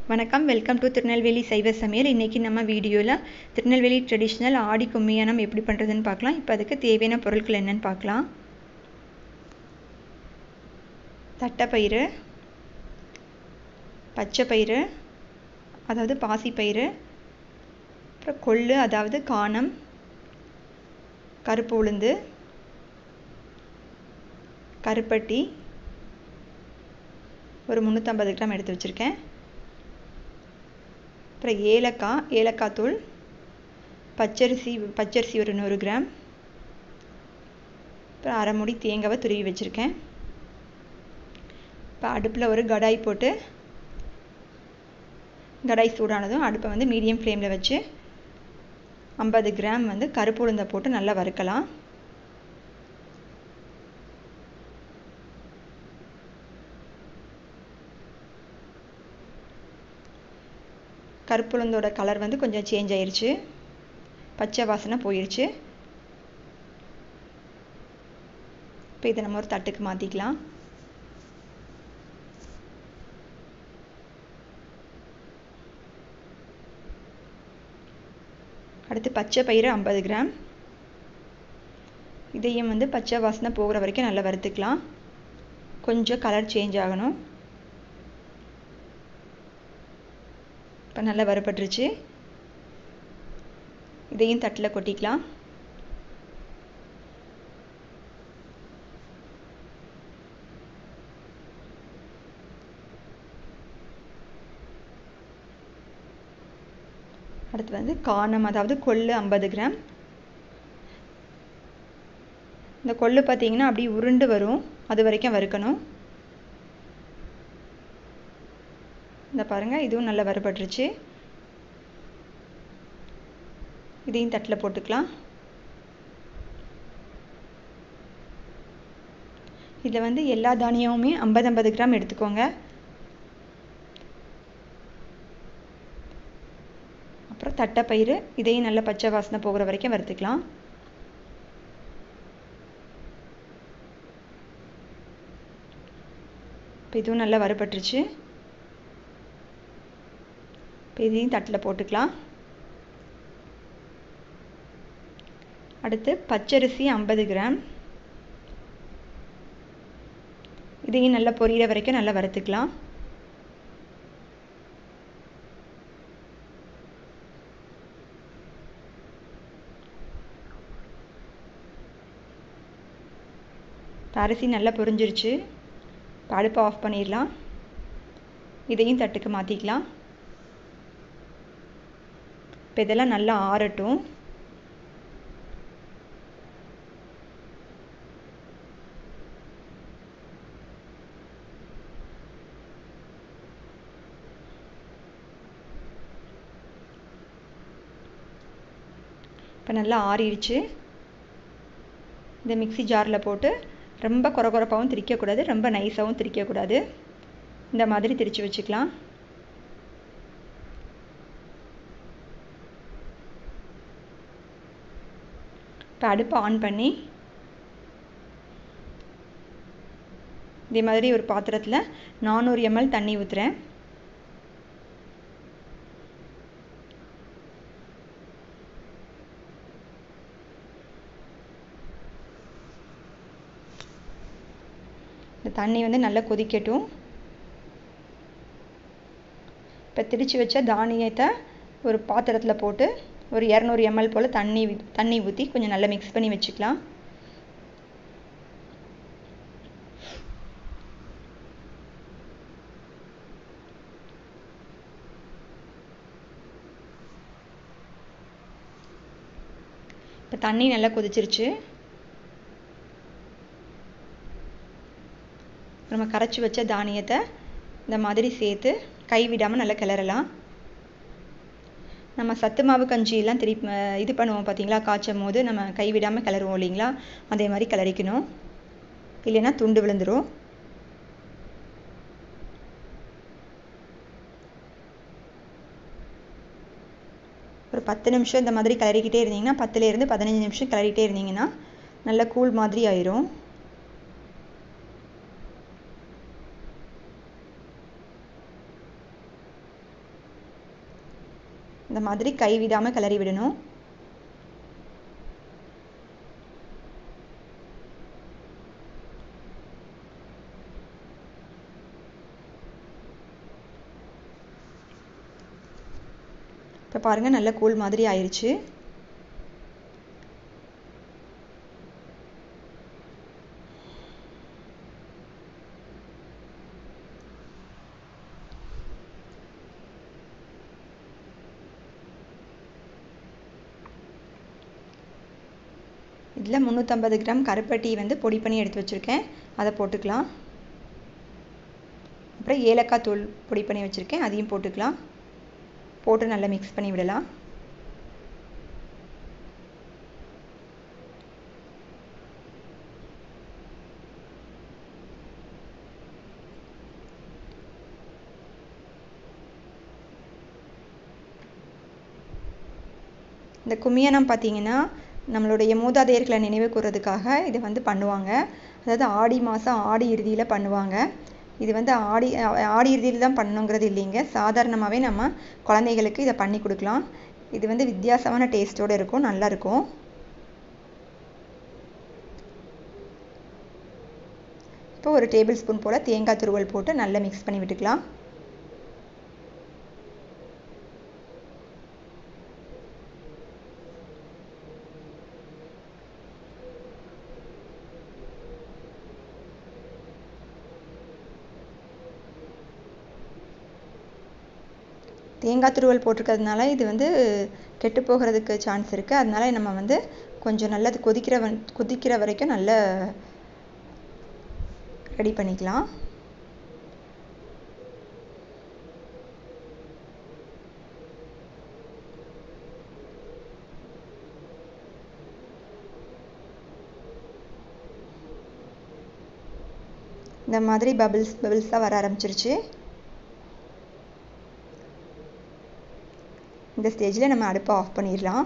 வணக்கம் welcome to Tirunelveli சைவ சமையல் இன்றைக்கி நம்ம வீடியோவில் திருநெல்வேலி ட்ரெடிஷ்னல் ஆடி கும்மியானம் எப்படி பண்ணுறதுன்னு பார்க்கலாம் இப்போ அதுக்கு தேவையான பொருட்கள் என்னென்னு பார்க்கலாம் தட்டைப்பயிறு பச்சை பயிறு அதாவது பாசிப்பயிறு அப்புறம் கொள்ளு அதாவது காணம் கருப்பு உளுந்து கருப்பட்டி ஒரு முந்நூற்றம்பது கிராம் எடுத்து வச்சுருக்கேன் அப்புறம் ஏலக்காய் ஏலக்காய் தூள் பச்சரிசி பச்சரிசி ஒரு நூறு கிராம் அப்புறம் அரை முடி தேங்காவை துருவி வச்சுருக்கேன் இப்போ அடுப்பில் ஒரு கடாய் போட்டு கடாய் சூடானதும் அடுப்பை வந்து மீடியம் ஃப்ளேமில் வச்சு ஐம்பது கிராம் வந்து கருப்பு உளுந்தை போட்டு நல்லா வறுக்கலாம் கருப்புளுந்தோட கலர் வந்து கொஞ்சம் சேஞ்ச் ஆயிடுச்சு பச்சை வாசனை போயிடுச்சு இப்போ இதை நம்ம ஒரு தட்டுக்கு மாற்றிக்கலாம் அடுத்து பச்சை பயிறு ஐம்பது கிராம் இதையும் வந்து பச்சை வாசனை போகிற வரைக்கும் நல்லா வறுத்துக்கலாம் கொஞ்சம் கலர் சேஞ்ச் ஆகணும் இப்போ நல்லா வறுபட்டுருச்சு இதையும் தட்டில் கொட்டிக்கலாம் அடுத்து வந்து காணம் அதாவது கொள்ளு ஐம்பது கிராம் இந்த கொள்ளு பார்த்தீங்கன்னா அப்படியே உருண்டு வரும் அது வரைக்கும் வறுக்கணும் இந்த பாருங்கள் இதுவும் நல்லா வறுபட்டுருச்சு இதையும் தட்டில் போட்டுக்கலாம் இதில் வந்து எல்லா தானியமுமே ஐம்பது ஐம்பது கிராம் எடுத்துக்கோங்க அப்புறம் தட்டைப்பயிறு இதையும் நல்லா பச்சை வாசனை போகிற வரைக்கும் வறுத்துக்கலாம் இப்போ இதுவும் நல்லா வறுபட்டுருச்சு இப்போ இதையும் தட்டில் போட்டுக்கலாம் அடுத்து பச்சரிசி ஐம்பது கிராம் இதையும் நல்லா பொரியிற வரைக்கும் நல்லா வறுத்துக்கலாம் அரிசி நல்லா பொரிஞ்சிருச்சு இப்போ அடுப்பை ஆஃப் பண்ணிடலாம் இதையும் தட்டுக்கு மாற்றிக்கலாம் இப்போ இதெல்லாம் நல்லா ஆறட்டும் இப்போ நல்லா ஆறிடுச்சு இந்த மிக்சி ஜாரில் போட்டு ரொம்ப குறை குறைப்பாகவும் திரிக்கக்கூடாது ரொம்ப நைஸாகவும் திரிக்கக்கூடாது இந்த மாதிரி திரித்து வச்சுக்கலாம் இப்போ அடுப்பை ஆன் பண்ணி இதே மாதிரி ஒரு பாத்திரத்தில் நானூறு எம்எல் தண்ணி ஊற்றுறேன் இந்த தண்ணி வந்து நல்லா கொதிக்கட்டும் இப்போ திரிச்சு வச்ச தானியத்தை ஒரு பாத்திரத்தில் போட்டு ஒரு இரநூறு எம்எல் போல் தண்ணி தண்ணி ஊற்றி கொஞ்சம் நல்லா மிக்ஸ் பண்ணி வச்சுக்கலாம் இப்போ தண்ணி நல்லா கொதிச்சிருச்சு நம்ம கரைச்சி வச்ச தானியத்தை இந்த மாதிரி சேர்த்து கை விடாமல் நல்லா கிளறலாம் நம்ம சத்து மாவு கஞ்சியெல்லாம் திரி இது பண்ணுவோம் பார்த்தீங்களா காய்ச்சும் போது நம்ம கை விடாமல் கிளறுவோம் இல்லைங்களா அதே மாதிரி கிளறிக்கணும் இல்லைன்னா துண்டு விழுந்துடும் ஒரு பத்து நிமிஷம் இந்த மாதிரி கிளறிக்கிட்டே இருந்தீங்கன்னா பத்துலேருந்து பதினஞ்சு நிமிஷம் கிளறிக்கிட்டே இருந்தீங்கன்னா நல்ல கூழ் மாதிரி ஆயிரும் இந்த மாதிரி கை விடாமல் கிளறி விடணும் இப்போ பாருங்கள் நல்ல கூழ் மாதிரி ஆயிடுச்சு இதில் முந்நூற்றம்பது கிராம் கருப்பட்டி வந்து பொடி பண்ணி எடுத்து வச்சுருக்கேன் அதை போட்டுக்கலாம் அப்புறம் ஏலக்காய் தூள் பொடி பண்ணி வச்சுருக்கேன் அதையும் போட்டுக்கலாம் போட்டு நல்லா மிக்ஸ் பண்ணி விடலாம் இந்த கும்மியானம் பார்த்தீங்கன்னா நம்மளுடைய மூதாதையர்களை நினைவு கூறுறதுக்காக இதை வந்து பண்ணுவாங்க அதாவது ஆடி மாதம் ஆடி இறுதியில் பண்ணுவாங்க இது வந்து ஆடி ஆடி இறுதியில் தான் பண்ணணுங்கிறது இல்லைங்க சாதாரணமாகவே நம்ம குழந்தைகளுக்கு இதை பண்ணி கொடுக்கலாம் இது வந்து வித்தியாசமான டேஸ்ட்டோடு இருக்கும் நல்லாயிருக்கும் இப்போ ஒரு டேபிள் ஸ்பூன் போல் தேங்காய் துருவல் போட்டு நல்லா மிக்ஸ் பண்ணி விட்டுக்கலாம் தேங்காய் துருவல் போட்டிருக்கிறதுனால இது வந்து கெட்டு போகிறதுக்கு சான்ஸ் இருக்குது அதனால நம்ம வந்து கொஞ்சம் நல்லா அது கொதிக்கிற வ கொதிக்கிற வரைக்கும் நல்லா ரெடி பண்ணிக்கலாம் இந்த மாதிரி பபிள்ஸ் பபிள்ஸாக வர ஆரம்பிச்சிருச்சு இந்த ஸ்டேஜில் நம்ம அடுப்பை ஆஃப் பண்ணிடலாம்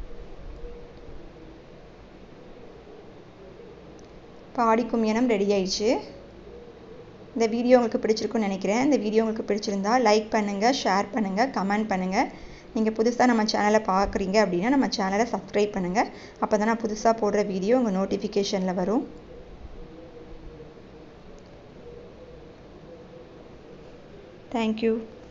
இப்போ ஆடி கும்மியனம் ரெடி ஆயிடுச்சு இந்த வீடியோ உங்களுக்கு பிடிச்சிருக்குன்னு நினைக்கிறேன் இந்த வீடியோ உங்களுக்கு பிடிச்சிருந்தா லைக் பண்ணுங்கள் ஷேர் பண்ணுங்கள் கமெண்ட் பண்ணுங்கள் நீங்கள் புதுசாக நம்ம சேனலை பார்க்குறீங்க அப்படின்னா நம்ம சேனலை சப்ஸ்கிரைப் பண்ணுங்கள் அப்போ தான் நான் புதுசாக போடுற வீடியோ உங்கள் நோட்டிஃபிகேஷனில் வரும் தேங்க்யூ